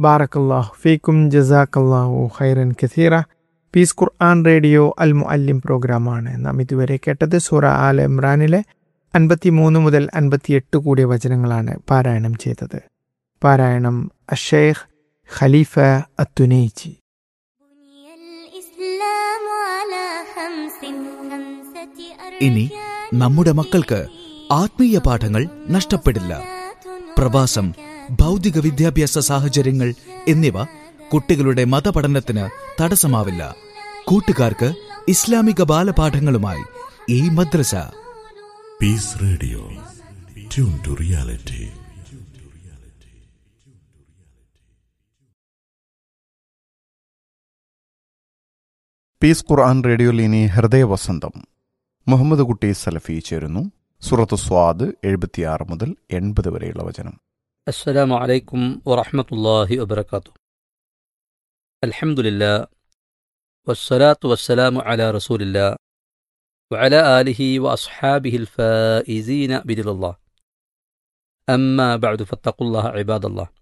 ബാറക്കല്ലാഹു ഫീക്കും ജസാക്കല്ലാഹു ഖൈറൻ കഥീറ പീസ് ഖുർആൻ റേഡിയോ അൽ മുഅല്ലിം പ്രോഗ്രാമാണ് നാം ഇതുവരെ കേട്ടത് സൂറ ആൽ ഇമ്രാനിലെ അൻപത്തിമൂന്ന് മുതൽ അൻപത്തിയെട്ട് കൂടിയ വചനങ്ങളാണ് പാരായണം ചെയ്തത് പാരായണം അഷേഖ് ഖലീഫ അത്തുനൈജി ഇനി നമ്മുടെ മക്കൾക്ക് ആത്മീയ പാഠങ്ങൾ നഷ്ടപ്പെടില്ല പ്രവാസം ഭൗതിക വിദ്യാഭ്യാസ സാഹചര്യങ്ങൾ എന്നിവ കുട്ടികളുടെ മതപഠനത്തിന് തടസ്സമാവില്ല കൂട്ടുകാർക്ക് ഇസ്ലാമിക ബാലപാഠങ്ങളുമായി ഈ മദ്രസ peace radio tune to reality peace ഖുർആൻ റേഡിയോയിൽ ഇനി ഹൃദയവസന്തം മുഹമ്മദ് കുട്ടി സലഫി ചേരുന്നു സുറത്ത് സ്വാദ് എഴുപത്തിയാറ് മുതൽ എൺപത് വരെയുള്ള വചനം السلام عليكم ورحمة الله وبركاته الحمد لله والصلاة والسلام على رسول الله وعلى آله وأصحابه الفائزين بذل الله أما بعد فاتقوا الله عباد الله